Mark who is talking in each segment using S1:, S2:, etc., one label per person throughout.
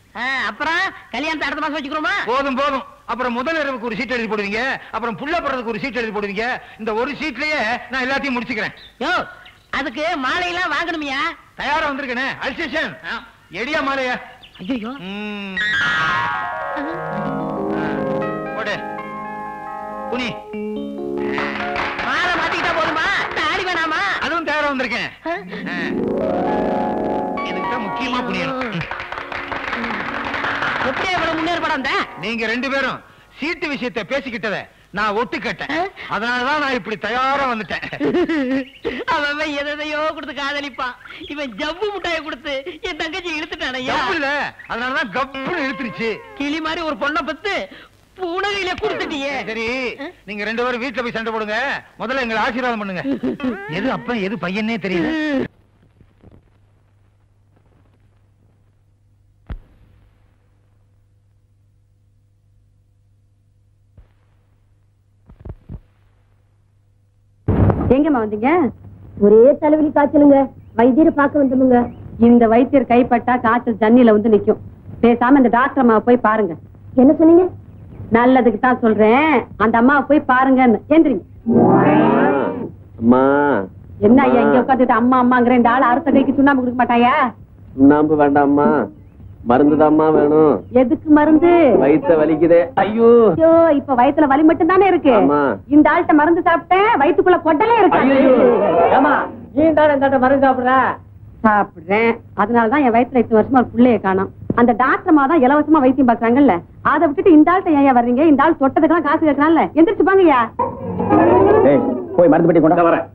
S1: ஆ, அப்புறம் கல்யாணத்தை அடுத்த மாசம் வச்சுக்கிறோமா
S2: போதும் போதும் அப்புறம் முதல் இரவுக்கு ஒரு சீட் எழுதி போடுவீங்க அப்புறம் புள்ள போடுறதுக்கு ஒரு சீட் எழுதி போடுவீங்க இந்த ஒரு சீட்லயே நான் எல்லாத்தையும் முடிச்சுக்கிறேன்
S1: யோ அதுக்கு மாலையெல்லாம் வாங்கணுமியா
S2: தயாரா வந்திருக்கேனே அல்சேஷன் எடியா மாலையா
S1: ஐயோ
S2: ம். போடு புனி
S1: மாலை மாத்திக்கிட்டா போதுமா தாடி வேணாமா
S2: அதுவும் தயாரா வந்திருக்கேன் ஆ. இதுக்கு தான் முக்கியமா புனியணும்
S1: எப்படி இவ்வளவு முன்னேற்பாடு வந்த
S2: நீங்க ரெண்டு பேரும் சீட்டு விஷயத்தை பேசிக்கிட்டத நான் ஒத்துக்கட்டேன் அதனாலதான் நான் இப்படி தயாரா வந்துட்டேன்
S1: அவன் எதையோ கொடுத்து காதலிப்பான் இவன் ஜவ்வு முட்டாயை கொடுத்து என் தங்கச்சி இழுத்துட்டானையா
S2: தப்பு இல்ல அதனாலதான் கப்புன்னு இழுத்துருச்சு
S1: கிளி மாதிரி ஒரு பொண்ணை பத்து பூனகையில கொடுத்துட்டியே
S2: சரி நீங்க ரெண்டு பேரும் வீட்டுல போய் சண்டை போடுங்க முதல்ல எங்களை ஆசீர்வாதம் பண்ணுங்க எது அப்ப எது பையனே தெரியல
S3: எங்கம்மா வந்தீங்க ஒரே தலைவலி காய்ச்சலுங்க வைத்தியரை பார்க்க வந்தோமுங்க இந்த வைத்தியர் கைப்பட்டா காய்ச்சல் தண்ணியில வந்து நிக்கும் பேசாம இந்த டாக்டர் அம்மாவை போய் பாருங்க என்ன சொன்னீங்க நல்லதுக்கு தான் சொல்றேன் அந்த அம்மாவை போய் பாருங்கன்னு எந்திரிங்க
S4: அம்மா
S3: என்ன ஐயா இங்க உட்காந்துட்டு அம்மா அம்மாங்கிற இந்த ஆள் அடுத்த கைக்கு சுண்ணாம்பு கொடுக்க மாட்டாயா
S4: சுண்ணாம்பு வேண்டாம்மா மருந்துதாம்மா வேணும்
S3: எதுக்கு மருந்து
S4: வயித்த வலிக்குதே ஐயோ
S3: ஐயோ இப்ப வயித்துல வலி மட்டும் தானே இருக்கு
S4: ஆமா.
S3: இந்த ஆள்கிட்ட மருந்து சாப்பிட்டேன் வயித்துக்குள்ள கொட்டலே இருக்கு
S5: ஏமா நீ தானே இந்த மருந்து சாப்பிடுற
S3: சாப்பிடுறேன் அதனாலதான் என் வயித்துல இத்தனை வருஷமா ஒரு புள்ளைய காணோம் அந்த டாக்டர் அம்மா தான் இலவசமா வைத்தியம் பாக்குறாங்கல்ல அதை விட்டுட்டு இந்த ஆள்கிட்ட ஏன் வர்றீங்க இந்த ஆள் தொட்டதுக்கெல்லாம் காசு கேட்கறான்ல எந்திரிச்சு பாங்கய்யா
S5: போய் மருந்து பெட்டி கொண்டு வரேன்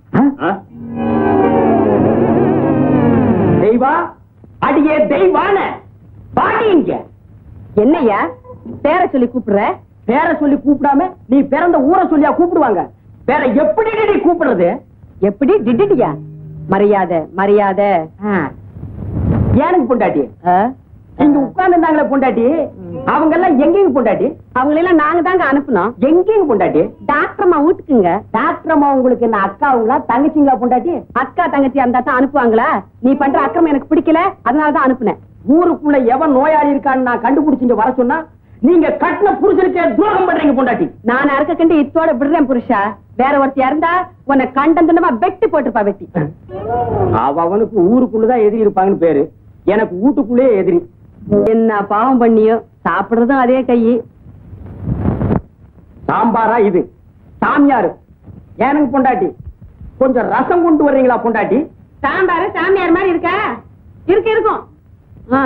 S5: தெய்வா அடியே தெய்வான பாடி இங்க
S3: என்னய்யா பேர சொல்லி கூப்பிடுற
S5: பேரை சொல்லி கூப்பிடாம நீ பிறந்த ஊரை சொல்லியா கூப்பிடுவாங்க வேற எப்படி நீ கூப்பிடுறது
S3: எப்படி டிட்டியா மரியாதை மரியாதை
S5: ஏனுக்கு பொண்டாட்டி
S3: ஆ?
S5: இங்க உட்கார்ந்து இருந்தாங்களே பொண்டாட்டி அவங்க எல்லாம் எங்கேயும் பொண்டாட்டி
S3: அவங்களெல்லாம் நாங்க தாங்க அனுப்புனோம்
S5: எங்கேயும் பொண்டாட்டி
S3: டாக்டர் அம்மா வீட்டுக்குங்க
S5: டாக்டர் அம்மா உங்களுக்கு என்ன அக்காவுங்களா தங்கச்சிங்களா பொண்டாட்டி
S3: அக்கா தங்கச்சி இருந்தா தான் அனுப்புவாங்களா நீ பண்ற அக்கிரமம் எனக்கு பிடிக்கல அதனாலதான் அனுப்புனேன்
S5: ஊருக்குள்ள எவன் நோயாளி இருக்கான்னு நான் கண்டுபிடிச்சு இங்க வர சொன்னா நீங்க கட்டின புருஷனுக்கே துரோகம் பண்றீங்க பொண்டாட்டி
S3: நான் அறுக்க கண்டு இத்தோட விடுறேன் புருஷா வேற ஒருத்தி இருந்தா உன்னை கண்டந்துண்டமா வெட்டி போட்டிருப்பா வெட்டி
S5: அவ அவனுக்கு ஊருக்குள்ளதான் எதிரி இருப்பாங்கன்னு பேரு எனக்கு வீட்டுக்குள்ளே எதிரி
S3: என்ன பாவம் பண்ணியோ சாப்பிடுறதும் அதே கையி
S5: சாம்பாரா இது சாமியாரு எனக்கு பொண்டாட்டி கொஞ்சம் ரசம் கொண்டு வர்றீங்களா பொண்டாட்டி
S3: சாம்பாரு சாமியார் மாதிரி இருக்கா இருக்கு இருக்கும் ஆ.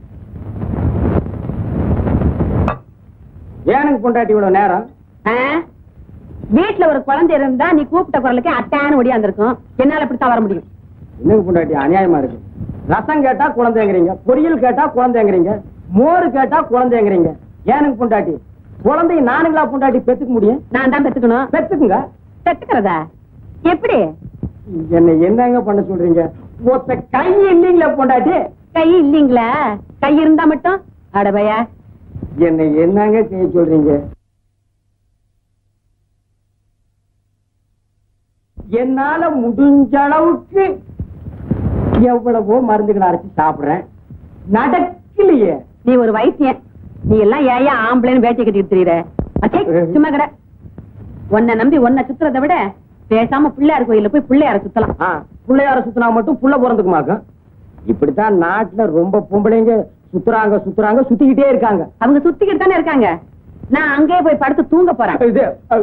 S5: ஏனுங்க பொண்டாட்டி இவ்வளவு நேரம்
S3: ஆ? வீட்டுல ஒரு குழந்தை இருந்தா நீ கூப்பிட்ட குரலுக்கு அட்டான்னு ஒடியாந்துருக்கும் என்னால இப்படித்தான் வர முடியும்
S5: என்னங்க பொண்டாட்டி அநியாயமா இருக்கு ரசம் கேட்டா குழந்தைங்கிறீங்க பொரியல் கேட்டா குழந்தைங்கிறீங்க மோர் கேட்டா குழந்தைங்கிறீங்க ஏனுங்க பொண்டாட்டி குழந்தைய நானுங்களா பொண்டாட்டி பெத்துக்க முடியும்
S3: நான் தான் பெத்துக்கணும்
S5: பெத்துக்குங்க
S3: பெத்துக்கிறதா எப்படி
S5: என்ன என்னங்க பண்ண சொல்றீங்க ஒத்த கை இல்லீங்களா பொண்டாட்டி
S3: கை இல்லீங்களா கை இருந்தா மட்டும் அடபையா
S5: என்ன என்னங்க செய்ய சொல்றீங்க என்னால முடிஞ்ச அளவுக்கு எவ்வளவோ மருந்துகளை அரைச்சு சாப்பிடுறேன் நடக்கலையே
S3: நீ ஒரு வைத்தியன் நீ எல்லாம் ஏயா ஆம்பளைன்னு வேட்டி கட்டிட்டு திரியுற அச்சே, சும்மா கடை உன்னை நம்பி உன்னை சுத்துறதை விட பேசாம பிள்ளையார் கோயில்ல போய் பிள்ளையார சுத்தலாம்
S5: ஆ, பிள்ளையார சுத்தினா மட்டும் புள்ள பிறந்துக்குமாக்கும் இப்படித்தான் நாட்டுல ரொம்ப பொம்பளைங்க சுத்துறாங்க சுத்துறாங்க சுத்திக்கிட்டே இருக்காங்க
S3: அவங்க சுத்திக்கிட்டு தானே இருக்காங்க நான் அங்கேயே போய் படுத்து தூங்க போறேன்
S5: இது அஹ்,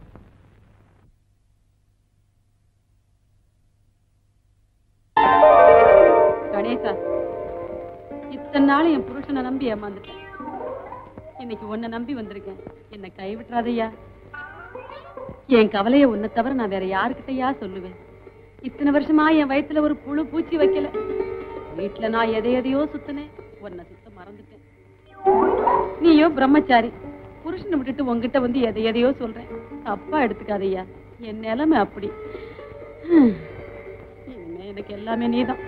S3: கணேசா இத்தனை நாள் என் புருஷனை நம்பி ஏமாந்துட்டேன் இன்னைக்கு உன்னை நம்பி வந்திருக்கேன் என்னை கைவிட்டுறாதையா என் கவலைய உன்னை தவிர நான் வேற யாருக்கிட்டயா சொல்லுவேன் இத்தனை வருஷமா என் வயித்துல ஒரு புழு பூச்சி வைக்கல வீட்டுல நான் எதை எதையோ சுத்தினேன் உன்னை சுத்த மறந்துட்டேன் நீயோ பிரம்மச்சாரி புருஷனை விட்டுட்டு உன்கிட்ட வந்து எதை எதையோ சொல்றேன் தப்பா எடுத்துக்காதையா என் நிலைமை அப்படி ஹம். இனிமே எனக்கு எல்லாமே நீதான்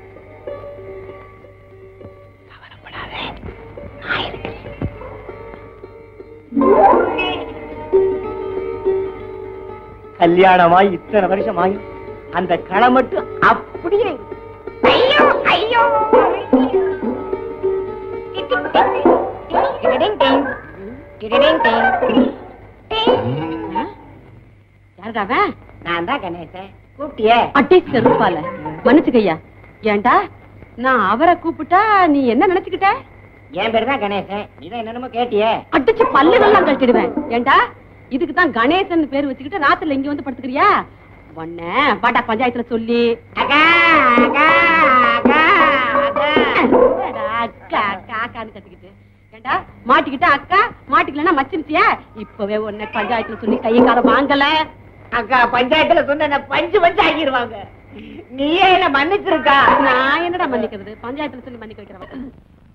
S5: கல்யாணமாய் இத்தனை வருஷம் ஆகி அந்த களை மட்டும் அப்படியே
S6: ஐயோ ஐயோ
S3: யாருடா அவன்
S1: நான் தான் கணேசன் கூப்பிட்டியே
S3: அட்டி செருப்பால மன்னிச்சுக்கையா ஏன்டா நான் அவரை கூப்பிட்டா நீ என்ன நினைச்சுக்கிட்ட
S1: என் பேர் தான் கணேசன் நீ தான் என்னென்னமோ கேட்டியே
S3: அடிச்சு பல்லுகள்லாம் கட்டிடுவேன் ஏன்டா இதுக்கு தான் கணேசன் பேர் வச்சுக்கிட்டு ராத்திரில இங்க வந்து படுத்துக்கிறியா ஒன்ன பாட்டா பஞ்சாயத்துல சொல்லி
S1: அக்கா அக்கா அக்கா அக்கா
S3: என்னடா அக்கா அக்கா அக்கான்னு கத்திக்கிட்டு ஏண்டா மாட்டிக்கிட்ட அக்கா மாட்டிக்கலன்னா மச்சிருச்சியா இப்பவே உன்னை பஞ்சாயத்துல சொல்லி கையை கால வாங்கல
S1: அக்கா பஞ்சாயத்துல சொன்ன பஞ்சு பஞ்சு ஆக்கிடுவாங்க நீயே என்ன மன்னிச்சிருக்கா
S3: நான் என்னடா மன்னிக்கிறது பஞ்சாயத்துல சொல்லி மன்னிக்க வைக்கிறவன்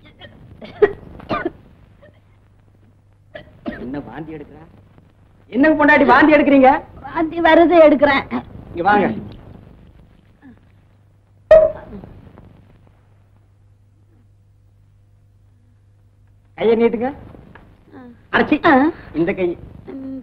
S5: என்ன வாந்தி எடுக்கிறா என்னங்க பொண்டாட்டி வாந்தி எடுக்கிறீங்க
S3: வாந்தி வருது எடுக்கிறேன்
S5: இங்க வாங்க கைய நீட்டுங்க அரைச்சி இந்த கை
S3: இந்த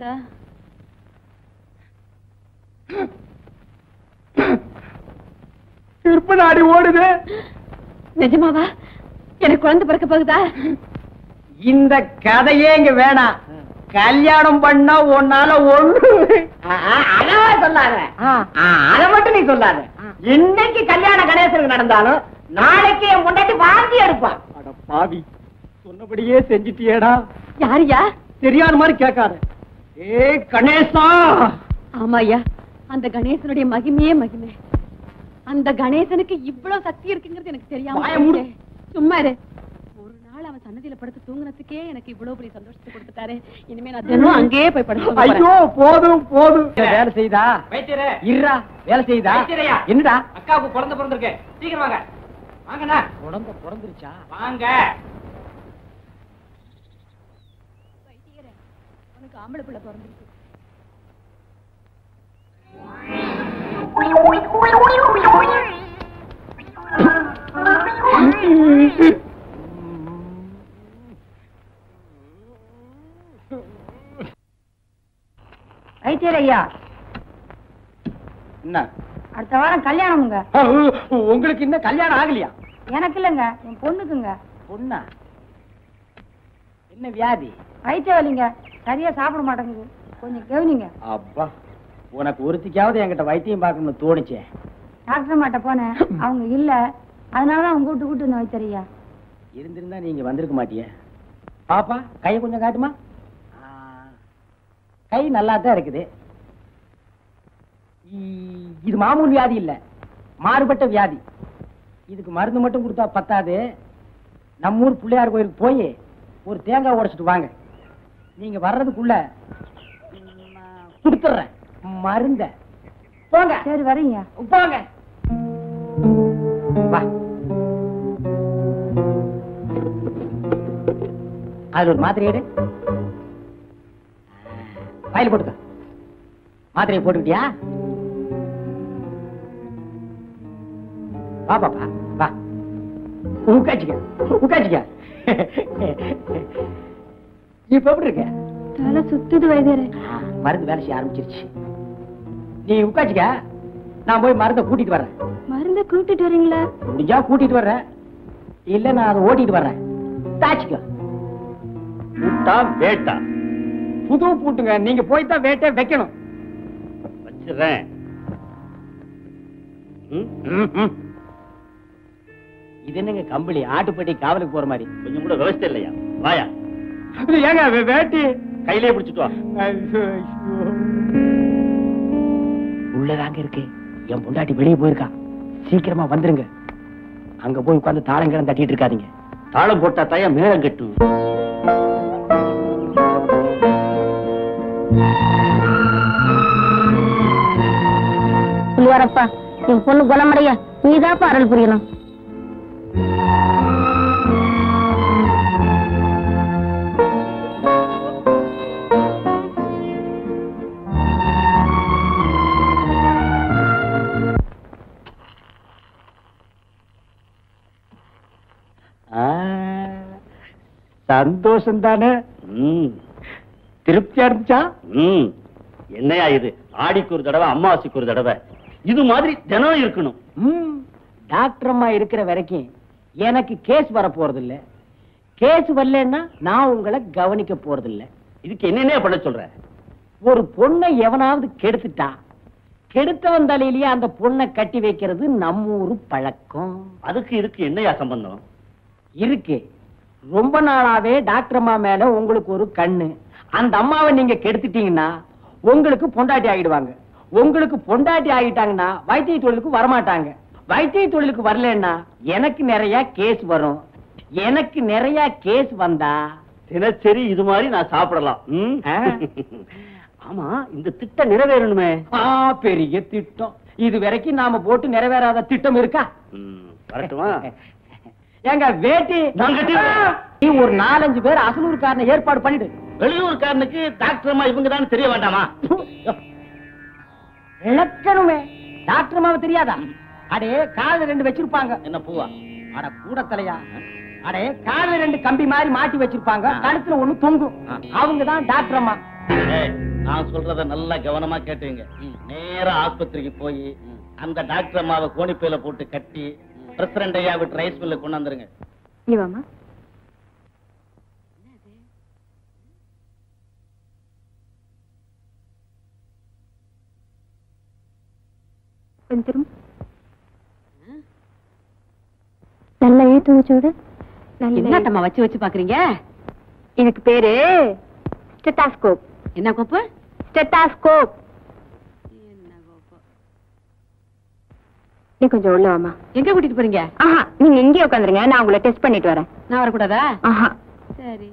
S5: திருப்ப நாடி ஓடுது
S3: நிஜமாவா எனக்கு குழந்தை பிறக்க போகுதா
S5: இந்த கதையே இங்க வேணாம் கல்யாணம் பண்ணா உன்னால ஒண்ணு
S1: அதவா சொல்லாத
S5: ஆ.
S1: அத மட்டும் நீ சொல்லாத இன்னைக்கு கல்யாண கணேசனுக்கு நடந்தாலும் நாளைக்கு என் முன்னாடி வாந்தி எடுப்பான்
S5: அட பாவி சொன்னபடியே செஞ்சிட்டியேடா
S3: யாருயா
S5: தெரியாத மாதிரி கேட்காத ஏ கணேசா
S3: ஆமா ஐயா அந்த கணேசனுடைய மகிமையே மகிமை அந்த கணேசனுக்கு இவ்வளவு சக்தி இருக்குங்கிறது எனக்கு தெரியாம
S5: வாயை மூடு.
S3: போச்சே. சும்மா இரு ஒரு நாள் அவன் சன்னதியில படுத்து தூங்குனதுக்கே எனக்கு இவ்வளவு பெரிய சந்தோஷத்தை கொடுத்துட்டாரு இனிமே நான் தினம் அங்கேயே போய் படுத்து
S5: ஐயோ போதும் போதும் வேலை செய்தா
S2: வைத்தியரே
S5: இருடா வேலை செய்தா
S2: வைத்தியரையா.
S5: என்னடா
S2: அக்காவுக்கு குழந்தை பிறந்திருக்கு சீக்கிரம் வாங்க வாங்கண்ணா
S5: உடம்ப பிறந்துருச்சா
S2: வாங்க
S3: உனக்கு ஆம்பளை பிள்ளை பிறந்திருக்கு
S6: வைத்தியர் ஐயா
S5: என்ன
S6: அடுத்த வாரம் கல்யாணமுங்க
S5: உங்களுக்கு இன்னும் கல்யாணம் ஆகலையா
S6: எனக்கு இல்லைங்க என் பொண்ணுக்குங்க
S5: பொண்ணா என்ன வியாதி
S6: வயிற்று வலிங்க சரியா சாப்பிட மாட்டேங்குது கொஞ்சம் கவனிங்க
S5: அப்பா உனக்கு ஒருத்திக்காவது என்கிட்ட வைத்தியம் பார்க்கணும்னு தோணுச்சே
S6: டாக்டர் மாட்ட போனேன் அவங்க இல்ல அதனாலதான் அவங்க கூட்டு கூட்டு இந்த வைத்தியர் ஐயா
S5: இருந்திருந்தா நீங்க வந்திருக்க மாட்டியே பாப்பா கையை கொஞ்சம் காட்டுமா ஆ, கை நல்லா தான் இருக்குது இ- இது மாமூல் வியாதி இல்ல மாறுபட்ட வியாதி இதுக்கு மருந்து மட்டும் கொடுத்தா பத்தாது நம்ம ஊர் பிள்ளையார் கோயிலுக்கு போய் ஒரு தேங்காய் உடைச்சிட்டு வாங்க நீங்க வர்றதுக்குள்ள நான் கொடுத்துட்றேன் மருந்த போங்க
S6: சரி வரீங்க
S5: போங்க வா அதுல ஒரு மாத்திரை எடு வாயில போட்டுக்க மாத்திரையை போட்டுக்கிட்டியா வா பாப்பா வா உட்காச்சிக்க உட்காச்சிக்க இப்ப எப்படி இருக்க
S6: தலை சுத்துது வைத்தியரே
S5: ஆ, மருந்து வேலை செய்ய ஆரம்பிச்சிருச்சு நீ உட்காச்சிக்க நான் போய் மருந்தை கூட்டிட்டு வர்றேன்
S6: மருந்த கூட்டிட்டு வரீங்களா
S5: முடிஞ்சா கூட்டிட்டு வர்றேன் இல்ல நான் அதை ஓட்டிட்டு வர்றேன் தாச்சிக்கோ
S4: பூட்டா வேட்டா
S5: புது பூட்டுங்க நீங்க போய் தான் வேட்டை வைக்கணும்
S4: வச்சிடுறேன் ம்,
S5: ம், ம். இது என்னங்க கம்பளி ஆட்டுப்பட்டி காவலுக்கு போற மாதிரி
S4: கொஞ்சம் கூட விவசாயம் இல்லையா வாயா
S5: இது ஏங்க வே- வேட்டி
S4: கையிலே பிடிச்சிட்டு வா
S5: ஐயோ, ஐயோ. உள்ளதாங்க இருக்கு என் பொண்டாட்டி வெளியே போயிருக்கா சீக்கிரமா வந்துருங்க அங்க போய் உட்கார்ந்து தாளங்கிழம் தட்டிட்டு இருக்காதீங்க
S4: தாளம் போட்டா தாயா மேளம் கட்டும்
S6: வரப்பா என் பொண்ணு குணமடைய நீதாப்பா அருள் புரியணும்
S5: சந்தோஷம் தானே
S4: ம்,
S5: திருப்தியா இருந்துச்சா
S4: ம். என்னையா இது ஆடிக்கு ஒரு தடவை அமாவாசைக்கு ஒரு தடவை இது மாதிரி தினம் இருக்கணும்
S5: ம், டாக்டர் அம்மா இருக்கிற வரைக்கும் எனக்கு கேஸ் வர போறது இல்ல கேஸ் வரலன்னா நான் உங்களை கவனிக்க போறதில்ல
S4: இதுக்கு என்னென்ன பண்ண சொல்ற
S5: ஒரு பொண்ணை எவனாவது கெடுத்துட்டா கெடுத்தவன் தலையிலேயே அந்த பொண்ணை கட்டி வைக்கிறது நம்ம ஊரு பழக்கம்
S4: அதுக்கு இதுக்கு என்னையா சம்பந்தம்
S5: இருக்கு ரொம்ப நாளாவே டாக்டர் அம்மா மேல உங்களுக்கு ஒரு கண்ணு அந்த அம்மாவை நீங்க கெடுத்துட்டீங்கன்னா உங்களுக்கு பொண்டாட்டி ஆகிடுவாங்க உங்களுக்கு பொண்டாட்டி ஆகிட்டாங்கன்னா வைத்திய தொழிலுக்கு வரமாட்டாங்க வைத்திய தொழிலுக்கு வரலன்னா எனக்கு நிறைய கேஸ் வரும் எனக்கு நிறைய கேஸ் வந்தா
S4: தினசரி இது மாதிரி நான் சாப்பிடலாம் ம்?
S5: ஆ.
S4: ஆமா இந்த திட்டம் நிறைவேறணுமே
S5: ஆ, பெரிய திட்டம் இது வரைக்கும் நாம போட்டு நிறைவேறாத திட்டம் இருக்கா
S4: ம், வரட்டுமா
S5: ஏங்க வேட்டி
S4: நான் கட்டிடுறேன்.
S5: நீ ஒரு நாலஞ்சு பேர் அசலூர்காரனை ஏற்பாடு பண்ணிடு
S4: வெளியூர்காரனுக்கு டாக்டர் அம்மா இவங்க தான் தெரிய வேண்டாமா
S5: விளக்கணுமே டாக்டர் அம்மாவை தெரியாதா அடே காதுல ரெண்டு வச்சிருப்பாங்க
S4: என்ன பூவா
S5: அட கூட தலையா அடே காதுல ரெண்டு கம்பி மாதிரி மாட்டி வச்சிருப்பாங்க கழுத்துல ஒண்ணு தொங்கும்
S4: ஆ.
S5: அவங்க தான் டாக்டர் அம்மா
S4: ஏய், நான் சொல்றத நல்லா கவனமா கேட்டுங்க நேரா ஆஸ்பத்திரிக்கு போய் அந்த டாக்டர் அம்மாவை கோணிப்பையில போட்டு கட்டி பிரசிடண்ட் ஐயா விட்டு ரைஸ் மில்ல கொண்டாந்துருங்க
S6: நீ வாமா கொஞ்சம் திரும்ப நல்லா ஏத்து மூச்சோட
S3: என்னட்டம்மா வச்சு வச்சு பாக்குறீங்க
S6: எனக்கு பேரு ஸ்டெட்டாஸ்கோப்
S3: என்ன கோப்பு
S6: ஸ்டெட்டாஸ்கோப் நீ கொஞ்சம் உள்ள வாமா
S3: எங்க கூட்டிட்டு போறீங்க
S6: ஆஹா நீங்க இங்கே உட்காந்துருங்க நான் உங்களை டெஸ்ட் பண்ணிட்டு வரேன்
S3: நான் வரக்கூடாதா
S6: ஆஹா
S3: சரி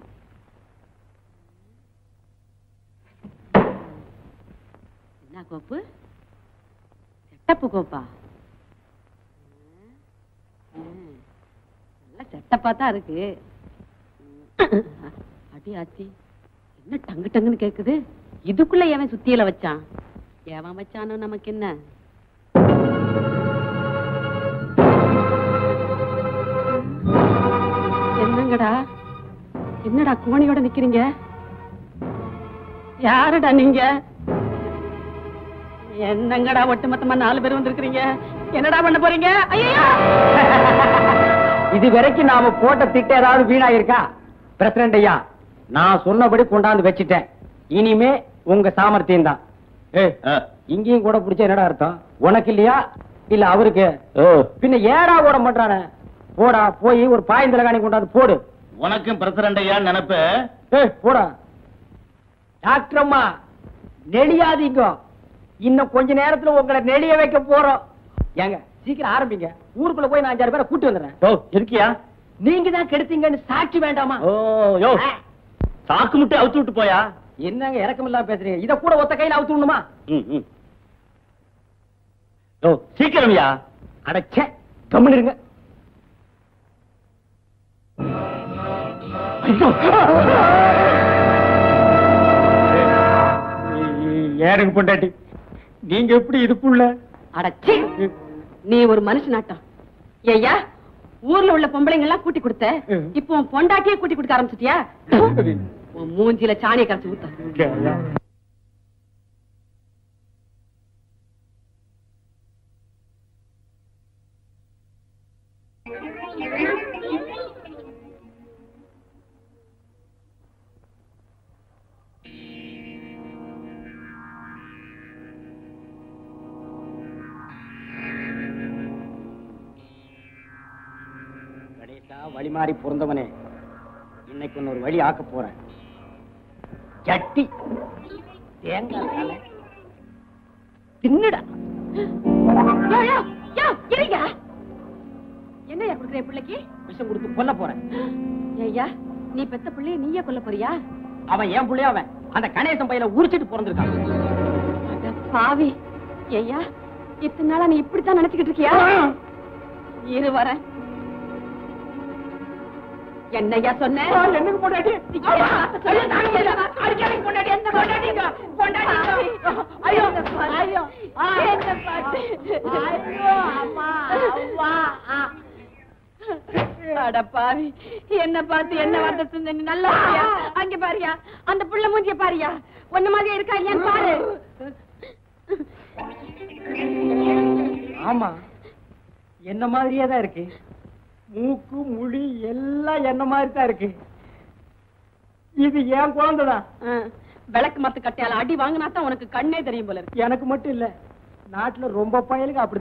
S3: என்ன கோப்பு செட்டப்பு கோப்பா ம். நல்ல செட்டப்பா தான் இருக்கு அடி ஆச்சி என்ன டங்கு டங்குன்னு கேக்குது இதுக்குள்ள எவன் சுத்தியில வச்சான் எவன் வச்சானோ நமக்கு என்ன என்னங்கடா என்னடா கோணியோட நிக்கிறீங்க யாருடா நீங்க என்னங்கடா ஒட்டுமொத்தமா நாலு பேர் வந்திருக்கிறீங்க என்னடா பண்ண போறீங்க ஐயோ
S5: இது வரைக்கும் நாம போட்ட திட்டம் ஏதாவது வீணாயிருக்கா பிரசிடண்ட் ஐயா நான் சொன்னபடி கொண்டாந்து வச்சிட்டேன் இனிமே உங்க சாமர்த்தியம் தான் ஏய் இங்கேயும் கூட பிடிச்ச என்னடா அர்த்தம் உனக்கு இல்லையா இல்ல அவருக்கு பின்ன ஏடா ஓட மாட்டானே போடா போய் ஒரு பாயந்தலகாணி கொண்டாந்து போடு
S4: உனக்கும் பிரசிடண்ட் ஐயா நினைப்பு
S5: ஏய் போடா டாக்டர் அம்மா நெளியாதீங்க இன்னும் கொஞ்ச நேரத்துல உங்களை நெளிய வைக்க போறோம் ஏங்க சீக்கிரம் ஆரம்பிங்க ஊருக்குள்ள போய் நான் அஞ்சாறு பேரை கூட்டி வந்துடுறேன்
S4: யோ இருக்கியா
S5: நீங்க தான் கெடுத்தீங்கன்னு சாட்சி வேண்டாமா
S4: ஓ யோ சாக்கு முட்டை அவுத்து விட்டு போயா
S5: என்னங்க இறக்கம் இல்லாம பேசுறீங்க இத கூட ஒத்த கையில அவுத்து விடணுமா
S4: ம், ம். யோ சீக்கிரம்யா
S5: அடச்சே கம்முன்னு இருங்க ஏனுங்க பொண்டாட்டி நீங்க எப்படி இதுக்குள்ள
S3: அடச்சி நீ ஒரு மனுஷனாட்டம் ஐயா ஊர்ல உள்ள பொம்பளைங்க எல்லாம் கூட்டி கொடுத்த இப்போ உன் பொண்டாட்டியே கூட்டி கொடுக்க ஆரம்பிச்சிட்டியா உன் மூஞ்சில சாணியை கரைச்சு ஊத்த
S5: கணேசா வழி மாறி பிறந்தவனே இன்னைக்கு ஒன்னு ஒரு வழி ஆக்க போறேன் சட்டி தேங்காய் தலை. தின்னுடா
S3: யோ, யோ, யோ, இருங்க. என்னய்யா கொடுக்குற என் பிள்ளைக்கு
S5: விஷம் கொடுத்து கொல்ல போறேன்
S3: ஐயா நீ பெத்த பிள்ளைய நீயே கொல்ல போறியா
S5: அவன் ஏன் புள்ளைய அவன் அந்த கணேசன் பையில உரிச்சிட்டு பிறந்திருக்கான்
S3: அட பாவி ஐயா இத்தனை நாளா நீ இப்படித்தான் நினைச்சுக்கிட்டு இருக்கியா இரு வரேன் என்னய்யா சொன்ன
S5: என்னங்க பொண்டாட்டி
S3: ஐயோ ஐயோ என்ன பாட்டு அட பாவி என்ன பார்த்து என்ன வார்த்தை சொன்ன நீ நல்லா இருக்கியா? அங்க பாரியா அந்த புள்ள மூஞ்சிய பாரியா ஒன்ன மாதிரி இருக்கா இல்லையான்னு பாரு
S5: ஆமா என்ன மாதிரியே தான் இருக்கு மூக்கு முடி எல்லாம் என்ன மாதிரி தான் இருக்கு இது என் குழந்தைதான்
S3: ஆ, விளக்கு மரத்து கட்டையால அடி வாங்கினா தான் உனக்கு கண்ணே தெரியும் போல இருக்கு
S5: எனக்கு மட்டும் இல்ல நாட்டுல ரொம்ப பயலுங்க அப்படி